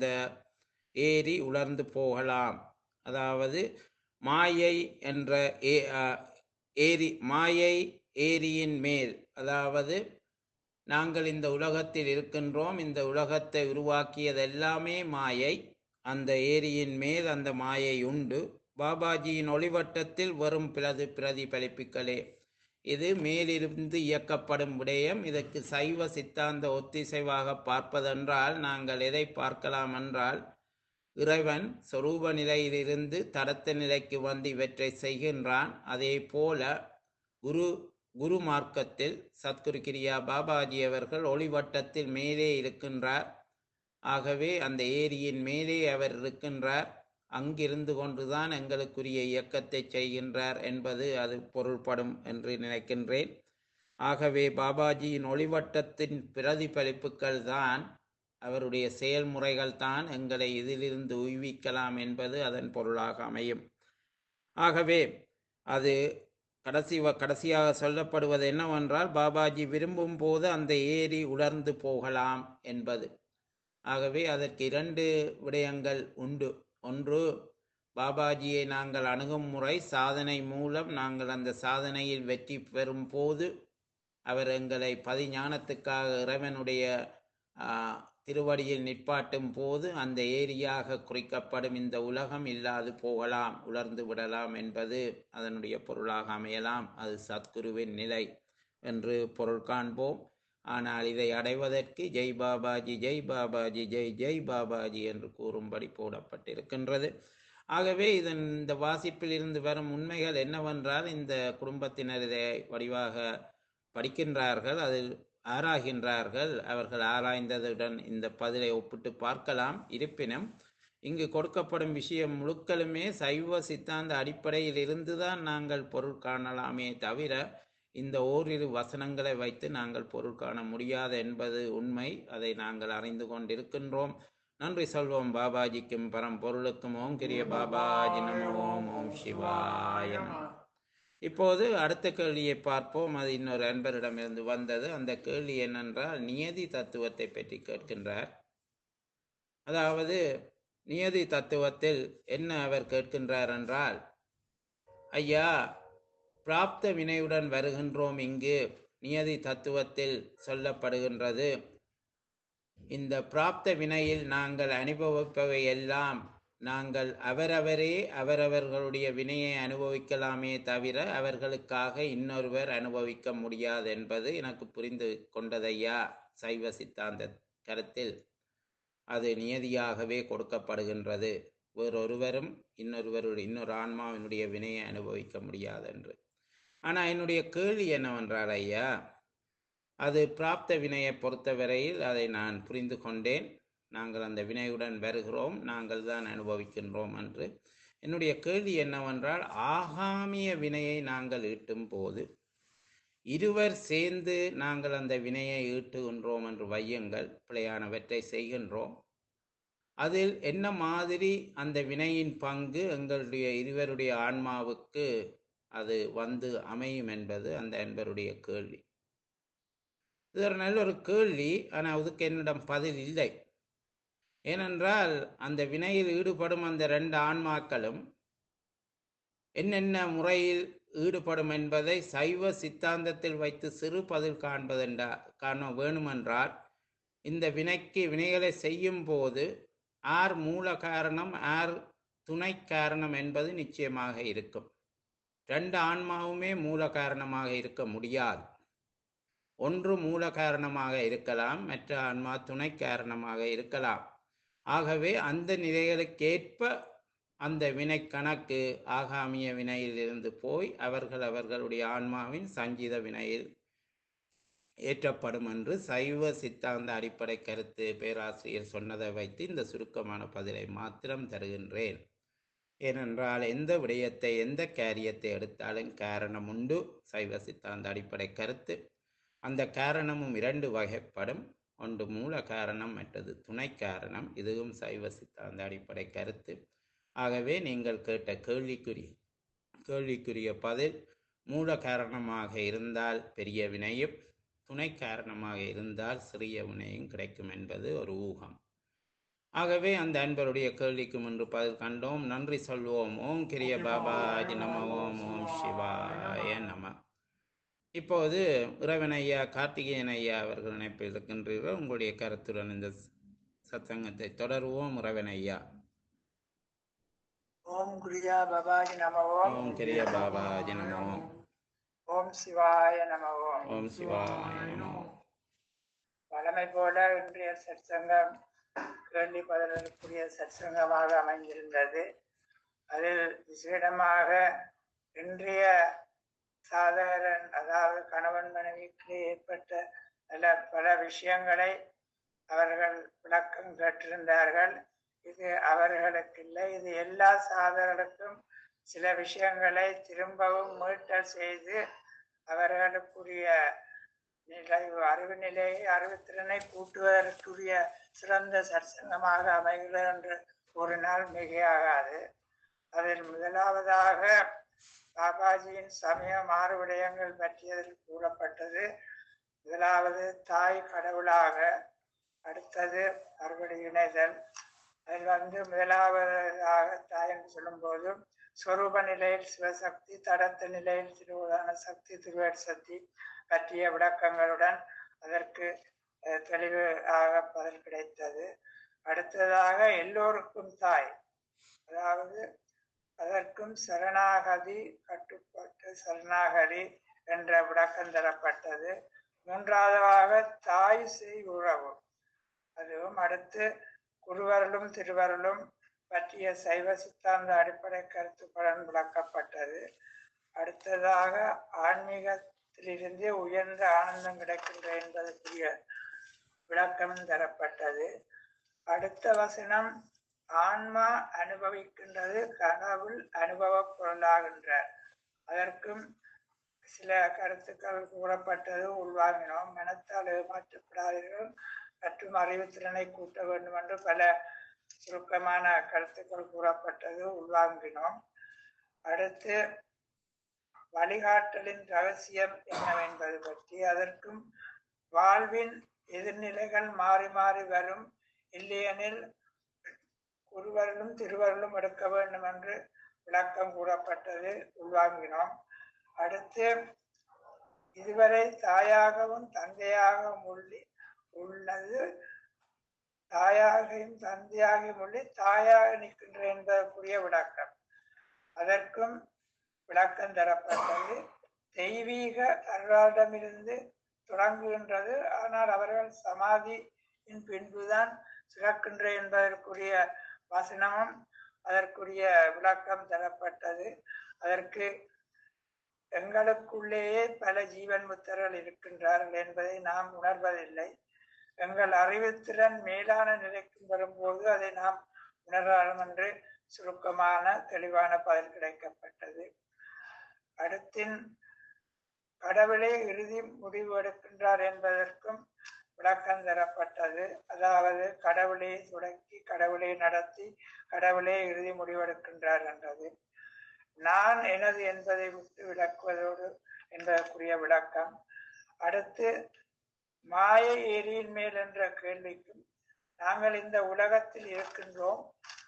ஏரி உலர்ந்து போகலாம் அதாவது மாயை என்ற ஏ அ, ஏரி மாயை ஏரியின் மேல் அதாவது நாங்கள் இந்த உலகத்தில் இருக்கின்றோம் இந்த உலகத்தை உருவாக்கியது எல்லாமே மாயை அந்த ஏரியின் மேல் அந்த மாயை உண்டு பாபாஜியின் ஒளிவட்டத்தில் வரும் பிரதி பிரதிபலிப்புகளே இது மேலிருந்து இயக்கப்படும் விடயம் இதற்கு சைவ சித்தாந்த ஒத்திசைவாக பார்ப்பதென்றால் நாங்கள் எதை பார்க்கலாம் என்றால் இறைவன் சொரூப நிலையிலிருந்து தடத்த நிலைக்கு வந்து இவற்றை செய்கின்றான் அதே போல குரு குரு மார்க்கத்தில் சத்குரு கிரியா பாபாஜி அவர்கள் ஒளிவட்டத்தில் மேலே இருக்கின்றார் ஆகவே அந்த ஏரியின் மேலே அவர் இருக்கின்றார் அங்கிருந்து கொண்டுதான் எங்களுக்குரிய இயக்கத்தை செய்கின்றார் என்பது அது பொருள்படும் என்று நினைக்கின்றேன் ஆகவே பாபாஜியின் ஒளிவட்டத்தின் பிரதிபலிப்புகள் தான் அவருடைய செயல்முறைகள் தான் எங்களை இதிலிருந்து உய்விக்கலாம் என்பது அதன் பொருளாக அமையும் ஆகவே அது கடைசி வ- கடைசியாக சொல்லப்படுவது என்னவென்றால் பாபாஜி விரும்பும் போது அந்த ஏரி உலர்ந்து போகலாம் என்பது ஆகவே அதற்கு இரண்டு விடயங்கள் உண்டு ஒன்று பாபாஜியை நாங்கள் அணுகும் முறை சாதனை மூலம் நாங்கள் அந்த சாதனையில் வெற்றி பெறும் போது அவர் எங்களை பதிஞானத்துக்காக இறைவனுடைய ஆ, திருவடியில் நிற்பாட்டும் போது அந்த ஏரியாக குறிக்கப்படும் இந்த உலகம் இல்லாது போகலாம் உலர்ந்து விடலாம் என்பது அதனுடைய பொருளாக அமையலாம் அது சத்குருவின் நிலை என்று பொருள் காண்போம் ஆனால் இதை அடைவதற்கு ஜெய் பாபாஜி ஜெய் பாபாஜி ஜெய் ஜெய் பாபாஜி என்று கூறும்படி போடப்பட்டிருக்கின்றது ஆகவே இதன் இந்த வாசிப்பில் இருந்து வரும் உண்மைகள் என்னவென்றால் இந்த குடும்பத்தினர் இதை வடிவாக படிக்கின்றார்கள் அதில் ஆராய்கின்றார்கள் அவர்கள் ஆராய்ந்ததுடன் இந்த பதிலை ஒப்பிட்டு பார்க்கலாம் இருப்பினும் இங்கு கொடுக்கப்படும் விஷயம் முழுக்களுமே சைவ சித்தாந்த அடிப்படையில் இருந்துதான் நாங்கள் பொருள் காணலாமே தவிர இந்த ஓரிரு வசனங்களை வைத்து நாங்கள் பொருள் காண முடியாது என்பது உண்மை அதை நாங்கள் அறிந்து கொண்டிருக்கின்றோம் நன்றி சொல்வோம் பாபாஜிக்கும் பரம்பொருளுக்கும் ஓம் கிரிய பாபாஜி நம ஓம் ஓம் சிவாய நம இப்போது அடுத்த கேள்வியை பார்ப்போம் அது இன்னொரு அன்பரிடமிருந்து வந்தது அந்த கேள்வி என்னென்றால் நியதி தத்துவத்தை பற்றி கேட்கின்றார் அதாவது நியதி தத்துவத்தில் என்ன அவர் கேட்கின்றார் என்றால் ஐயா பிராப்த வினையுடன் வருகின்றோம் இங்கு நியதி தத்துவத்தில் சொல்லப்படுகின்றது இந்த பிராப்த வினையில் நாங்கள் அனுபவிப்பவை எல்லாம் நாங்கள் அவரவரே அவரவர்களுடைய வினையை அனுபவிக்கலாமே தவிர அவர்களுக்காக இன்னொருவர் அனுபவிக்க முடியாது என்பது எனக்கு புரிந்து கொண்டதையா சைவ சித்தாந்த கருத்தில் அது நியதியாகவே கொடுக்கப்படுகின்றது வேறொருவரும் இன்னொருவருடைய இன்னொரு ஆன்மாவினுடைய வினையை அனுபவிக்க முடியாது என்று ஆனால் என்னுடைய கேள்வி என்னவென்றால் ஐயா அது பிராப்த வினையை பொறுத்தவரையில் அதை நான் புரிந்து கொண்டேன் நாங்கள் அந்த வினையுடன் வருகிறோம் நாங்கள் தான் அனுபவிக்கின்றோம் என்று என்னுடைய கேள்வி என்னவென்றால் ஆகாமிய வினையை நாங்கள் ஈட்டும் போது இருவர் சேர்ந்து நாங்கள் அந்த வினையை ஈட்டுகின்றோம் என்று வையுங்கள் பிழையானவற்றை செய்கின்றோம் அதில் என்ன மாதிரி அந்த வினையின் பங்கு எங்களுடைய இருவருடைய ஆன்மாவுக்கு அது வந்து அமையும் என்பது அந்த அன்பருடைய கேள்வி இது ஒரு நல்ல ஒரு கேள்வி ஆனால் அதுக்கு என்னிடம் பதில் இல்லை ஏனென்றால் அந்த வினையில் ஈடுபடும் அந்த ரெண்டு ஆன்மாக்களும் என்னென்ன முறையில் ஈடுபடும் என்பதை சைவ சித்தாந்தத்தில் வைத்து சிறு பதில் காண்பதென்றா காண வேணுமென்றால் இந்த வினைக்கு வினைகளை செய்யும் போது ஆர் மூல காரணம் ஆர் துணை காரணம் என்பது நிச்சயமாக இருக்கும் ரெண்டு ஆன்மாவுமே மூல காரணமாக இருக்க முடியாது ஒன்று மூல காரணமாக இருக்கலாம் மற்ற ஆன்மா துணை காரணமாக இருக்கலாம் ஆகவே அந்த நிலைகளுக்கேற்ப அந்த வினை கணக்கு ஆகாமிய வினையிலிருந்து போய் அவர்கள் அவர்களுடைய ஆன்மாவின் சங்கீத வினையில் ஏற்றப்படும் என்று சைவ சித்தாந்த அடிப்படை கருத்து பேராசிரியர் சொன்னதை வைத்து இந்த சுருக்கமான பதிலை மாத்திரம் தருகின்றேன் ஏனென்றால் எந்த விடயத்தை எந்த காரியத்தை எடுத்தாலும் காரணம் உண்டு சைவ சித்தாந்த அடிப்படை கருத்து அந்த காரணமும் இரண்டு வகைப்படும் ஒன்று மூல காரணம் மற்றது துணை காரணம் இதுவும் சைவ சித்தாந்த அடிப்படை கருத்து ஆகவே நீங்கள் கேட்ட கேள்விக்குரிய கேள்விக்குரிய பதில் மூல காரணமாக இருந்தால் பெரிய வினையும் துணை காரணமாக இருந்தால் சிறிய வினையும் கிடைக்கும் என்பது ஒரு ஊகம் ஆகவே அந்த அன்பருடைய கேள்விக்கு முன்பு பதில் கண்டோம் நன்றி சொல்வோம் ஓம் கிரிய பாபாஜி நம ஓம் ஓம் சிவாய நம இப்போது இறைவன் ஐயா கார்த்திகேயன் ஐயா அவர்கள் இணைப்பில் இருக்கின்றீர்கள் உங்களுடைய கருத்துடன் இந்த சத்தங்கத்தை தொடருவோம் இறைவன் ஐயா ஓம் குரியா பாபாஜி நம ஓம் ஓம் கிரிய பாபாஜி நம ஓம் ஓம் சிவாய நம ஓம் ஓம் சிவாய நம ஓம் வழமை போல இன்றைய சற்சங்கம் கேள்வி பதிலுக்குரிய சற்சங்கமாக அமைந்திருந்தது அதில் விசேடமாக இன்றைய சாதாரண அதாவது கணவன் மனைவிக்கு ஏற்பட்ட பல பல விஷயங்களை அவர்கள் விளக்கம் கேட்டிருந்தார்கள் இது அவர்களுக்கு இல்லை இது எல்லா சாதகர்களுக்கும் சில விஷயங்களை திரும்பவும் மீட்டல் செய்து அவர்களுக்குரிய நிலை அறிவு நிலையை அறிவுத்திறனை கூட்டுவதற்குரிய சிறந்த சற்சங்கமாக அமைகிறது என்று கூறினால் மிகையாகாது அதில் முதலாவதாக பாபாஜியின் சமய மாறு விடயங்கள் பற்றியதில் கூறப்பட்டது முதலாவது தாய் கடவுளாக அடுத்தது மறுபடி இணைதல் அதில் வந்து முதலாவதாக தாய் என்று சொல்லும்போது ஸ்வரூப நிலையில் சிவசக்தி தடத்த நிலையில் திருவுதான சக்தி திருவேட் சக்தி பற்றிய விளக்கங்களுடன் அதற்கு அஹ், தெளிவாக பதில் கிடைத்தது அடுத்ததாக எல்லோருக்கும் தாய் அதாவது அதற்கும் சரணாகதி கட்டுப்பட்டு சரணாகதி என்ற விளக்கம் தரப்பட்டது மூன்றாவதாக தாய் செய் உறவு அதுவும் அடுத்து குருவருளும் திருவருளும் பற்றிய சைவ சித்தாந்த அடிப்படை கருத்துக்களுடன் விளக்கப்பட்டது அடுத்ததாக ஆன்மீகத்திலிருந்து உயர்ந்த ஆனந்தம் கிடைக்கின்ற என்பதற்குரிய விளக்கம் தரப்பட்டது அடுத்த வசனம் ஆன்மா அனுபவிக்கின்றது கடவுள் அனுபவ பொருளாகின்றார் அதற்கும் சில கருத்துக்கள் கூறப்பட்டது உள்வாங்கினோம் மனத்தால் ஏமாற்றப்படாதீர்கள் மற்றும் அறிவுத்திறனை கூட்ட வேண்டும் என்று பல சுருக்கமான கருத்துக்கள் கூறப்பட்டது உள்வாங்கினோம் அடுத்து வழிகாட்டலின் ரகசியம் என்னவென்பது பற்றி அதற்கும் வாழ்வின் எதிர்நிலைகள் மாறி மாறி வரும் இல்லையெனில் குருவர்களும் திருவர்களும் எடுக்க வேண்டும் என்று விளக்கம் கூறப்பட்டது உள்வாங்கினோம் அடுத்து இதுவரை தாயாகவும் தந்தையாகவும் உள்ளி உள்ளது தாயாகையும் தந்தையாகியும் உள்ளே தாயாக நிற்கின்ற என்பதற்குரிய விளக்கம் அதற்கும் விளக்கம் தரப்பட்டது தெய்வீக அருளாடமிருந்து தொடங்குகின்றது ஆனால் அவர்கள் சமாதியின் பின்புதான் சிறக்கின்ற என்பதற்குரிய வசனமும் அதற்குரிய விளக்கம் தரப்பட்டது அதற்கு எங்களுக்குள்ளேயே பல ஜீவன் முத்தர்கள் இருக்கின்றார்கள் என்பதை நாம் உணர்வதில்லை எங்கள் அறிவுத்திறன் மேலான நிலைக்கு வரும்போது அதை நாம் உணரலாம் என்று சுருக்கமான தெளிவான பதில் கிடைக்கப்பட்டது அடுத்தின் கடவுளே இறுதி முடிவு எடுக்கின்றார் என்பதற்கும் விளக்கம் தரப்பட்டது அதாவது கடவுளே தொடக்கி கடவுளே நடத்தி கடவுளே இறுதி முடிவெடுக்கின்றார் என்றது நான் எனது என்பதை விட்டு விளக்குவதோடு என்பதற்குரிய விளக்கம் அடுத்து மாய ஏரியின் மேல் என்ற கேள்விக்கும் நாங்கள் இந்த உலகத்தில் இருக்கின்றோம்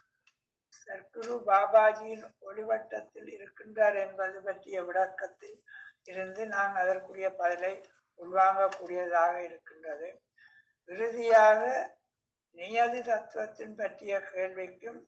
சர்க்குரு பாபாஜியின் ஒளிவட்டத்தில் இருக்கின்றார் என்பது பற்றிய விளக்கத்தில் இருந்து நான் அதற்குரிய பதிலை உள்வாங்கக்கூடியதாக இருக்கின்றது இறுதியாக நியதி தத்துவத்தின் பற்றிய கேள்விக்கும்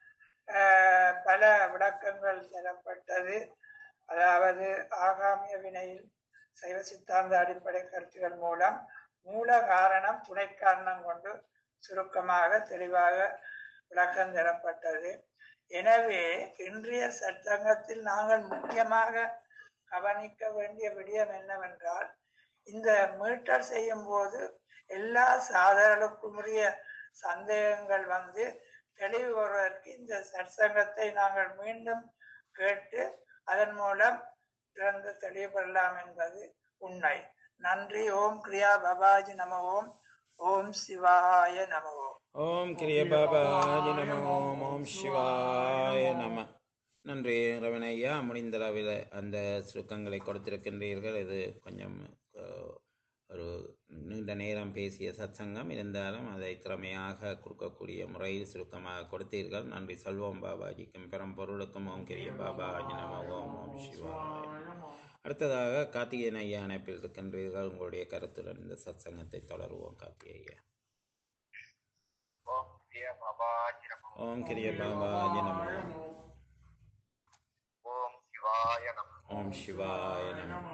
ஆஹ், பல விளக்கங்கள் தரப்பட்டது அதாவது ஆகாமிய வினையில் சைவ சித்தாந்த அடிப்படை கருத்துகள் மூலம் மூல காரணம் துணை காரணம் கொண்டு சுருக்கமாக தெளிவாக விளக்கம் தரப்பட்டது எனவே இன்றைய சட்டங்கத்தில் நாங்கள் முக்கியமாக கவனிக்க வேண்டிய விடயம் என்னவென்றால் இந்த மீட்டர் செய்யும் போது எல்லா சாதனைகளுக்கும் உரிய சந்தேகங்கள் வந்து தெளிவு வருவதற்கு இந்த சற்சங்கத்தை நாங்கள் மீண்டும் கேட்டு அதன் மூலம் திறந்து தெளிவு பெறலாம் என்பது உண்மை நன்றி ஓம் கிரியா பபாஜி நம ஓம் ஓம் சிவாய நம ஓம் ஓம் கிரிய பாபாஜி நம ஓம் ஓம் சிவாய நம நன்றி ரவணையா முடிந்த அளவில் அந்த சுருக்கங்களை கொடுத்திருக்கின்றீர்கள் இது கொஞ்சம் அஹ், ஒரு நீண்ட நேரம் பேசிய சத்சங்கம் இருந்தாலும் அதை திறமையாக கொடுக்கக்கூடிய முறையில் சுருக்கமாக கொடுத்தீர்கள் நன்றி சொல்வோம் பாபாஜிக்கும் பெரும் பொருளுக்கும் ஓம் கிரிய பாபாஜி நம ஓம் ஓம் சிவாய நம. அடுத்ததாக கார்த்திகேயன் ஐயா அணைப்பில் இருக்கின்றீர்கள் உங்களுடைய கருத்துடன் இந்த சத்சங்கத்தை தொடருவோம் கார்த்திகேயா ஓம் கிரிய பாபாஜி நமோ ஓம் கிரிய பாபாஜி நம ஓம் சிவாய நமோ ஓம் சிவாய நம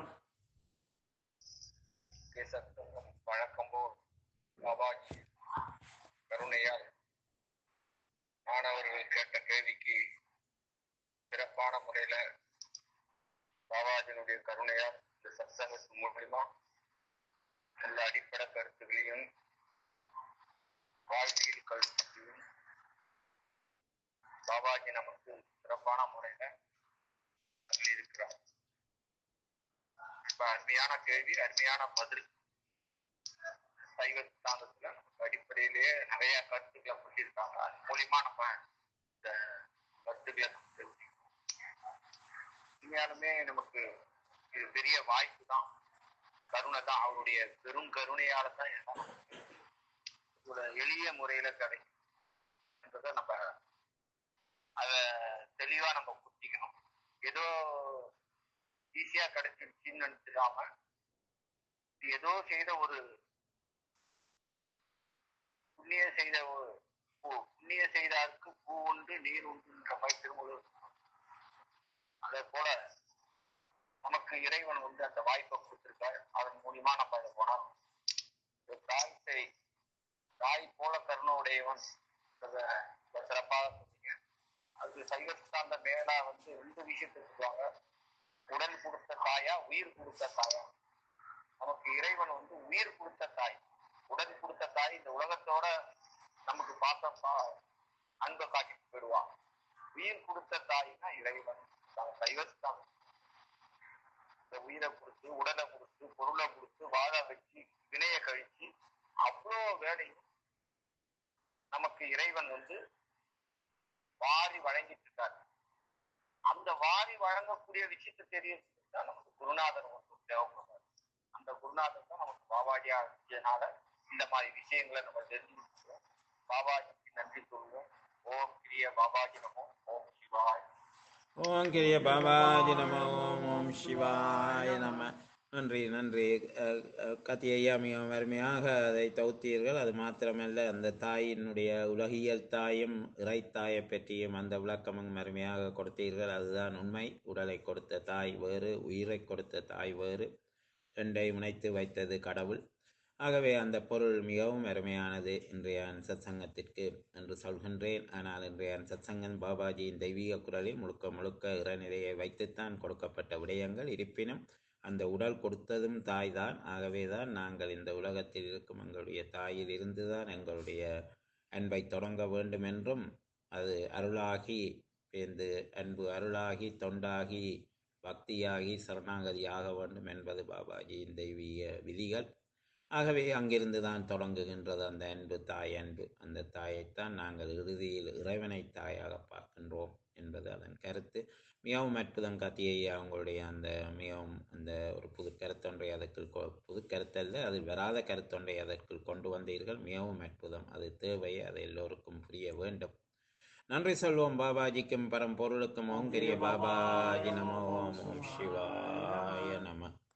கேசத்துவம் வழக்கம் போல் பாபாஜி கருணையால் மாணவர்கள் கேட்ட கேள்விக்கு சிறப்பான முறையில பாபாஜியினுடைய கருணையால் இந்த சத்சங்கத்தின் மூலியமா நல்ல அடிப்படை கருத்துகளையும் வாழ்வியல் கருத்துகளையும் பாபாஜி நமக்கு சிறப்பான முறையில சொல்லியிருக்கிறார் ரொம்ப அருமையான கேள்வி அருமையான பதில் சைவ சித்தாந்தத்துல நமக்கு அடிப்படையிலேயே நிறைய கருத்துக்களை சொல்லியிருக்காங்க அது மூலியமா நம்ம இந்த கருத்துக்களை நம்ம தெரிஞ்சுக்கணும் உண்மையாலுமே நமக்கு இது பெரிய வாய்ப்பு தான் கருணை தான் அவருடைய பெரும் கருணையால தான் எல்லாம் நமக்கு ஒரு எளிய முறையில கிடைக்கும் என்றதை நம்ம அத தெளிவா நம்ம புரிஞ்சிக்கணும் ஏதோ ஈஸியா கிடைச்சிருச்சுன்னு நினைச்சிடாம இது ஏதோ செய்த ஒரு புண்ணிய செய்த ஒரு பூ புண்ணிய செய்தாருக்கு பூ உண்டு நீர் உண்டுன்ற மாதிரி திருமூலர் சொன்னார். அதே போல நமக்கு இறைவன் வந்து அந்த வாய்ப்பை கொடுத்திருக்காரு அதன் மூலியமா நம்ம அதை உணரணும் ஒரு தாய் செய் தாய் போல கருணை உடையவன் என்றத ரொம்ப சிறப்பாக சொன்னீங்க அது சைவ சித்தாந்த மேலா வந்து ரெண்டு விஷயத்தை சொல்லுவாங்க உடல் கொடுத்த தாயா உயிர் கொடுத்த தாயா நமக்கு இறைவன் வந்து உயிர் கொடுத்த தாய் உடல் கொடுத்த தாய் இந்த உலகத்தோட நமக்கு பார்த்தப்பா அன்பை காட்டிட்டு போயிடுவான் உயிர் கொடுத்த தாய்னா இறைவன் நாங்க சைவ சித்தாந்தம் இந்த உயிரை கொடுத்து உடலை கொடுத்து பொருளை கொடுத்து வாழ வச்சு வினைய கழிச்சு அவ்வளோ வேலையும் நமக்கு இறைவன் வந்து வாரி வழங்கிட்டு இருக்காரு அந்த வாரி வழங்கக்கூடிய விஷயத்தை தெரியறதுக்கு தான் நமக்கு குருநாதர் வந்து தேவைப்படுறாரு அந்த குருநாதர் தான் நமக்கு பாபாஜியா இருந்ததுனால இந்த மாதிரி விஷயங்களை நம்ம தெரிஞ்சுக்கிறோம் பாபாஜிக்கு நன்றி சொல்லுவோம் ஓம் கிரிய பாபாஜி நமோ ஓம் சிவாய் ஓம் கிரிய பாபாஜி நம ஓம் ஓம் சிவாய நம நன்றி நன்றி அஹ், அஹ், கத்தி ஐயா மிகவும் அருமையாக அதை தௌத்தீர்கள் அது மாத்திரமல்ல அந்த தாயினுடைய உலகியல் தாயும் இறைத்தாயை பற்றியும் அந்த விளக்கமும் அருமையாக கொடுத்தீர்கள் அதுதான் உண்மை உடலை கொடுத்த தாய் வேறு உயிரை கொடுத்த தாய் வேறு ரெண்டை இணைத்து வைத்தது கடவுள் ஆகவே அந்த பொருள் மிகவும் அருமையானது இன்றைய சத்சங்கத்திற்கு என்று சொல்கின்றேன் ஆனால் இன்றைய சத்சங்கம் பாபாஜியின் தெய்வீக குரலில் முழுக்க முழுக்க இறைநிலையை வைத்துத்தான் கொடுக்கப்பட்ட விடயங்கள் இருப்பினும் அந்த உடல் கொடுத்ததும் தாய் தான் ஆகவே தான் நாங்கள் இந்த உலகத்தில் இருக்கும் எங்களுடைய தாயில் இருந்துதான் எங்களுடைய அன்பை தொடங்க வேண்டும் என்றும் அது அருளாகி பேர்ந்து அன்பு அருளாகி தொண்டாகி பக்தியாகி சரணாகதி ஆக வேண்டும் என்பது பாபாஜியின் தெய்வீக விதிகள் ஆகவே அங்கிருந்து தான் தொடங்குகின்றது அந்த அன்பு தாய் அன்பு அந்த தாயைத்தான் நாங்கள் இறுதியில் இறைவனை தாயாக பார்க்கின்றோம் என்பது அதன் கருத்து மிகவும் அற்புதம் காத்தியையா அவங்களுடைய அந்த மிகவும் அந்த ஒரு புது கருத்தொன்றை அதற்குள் கொ- புது கருத்தல்ல அது வராத கருத்தொன்றை அதற்குள் கொண்டு வந்தீர்கள் மிகவும் அற்புதம் அது தேவை அது எல்லோருக்கும் புரிய வேண்டும் நன்றி சொல்வோம் பாபாஜிக்கும் பரம்பொருளுக்கும் ஓம் கிரிய பாபாஜி நமோ ஓம் ஓம் சிவாய நம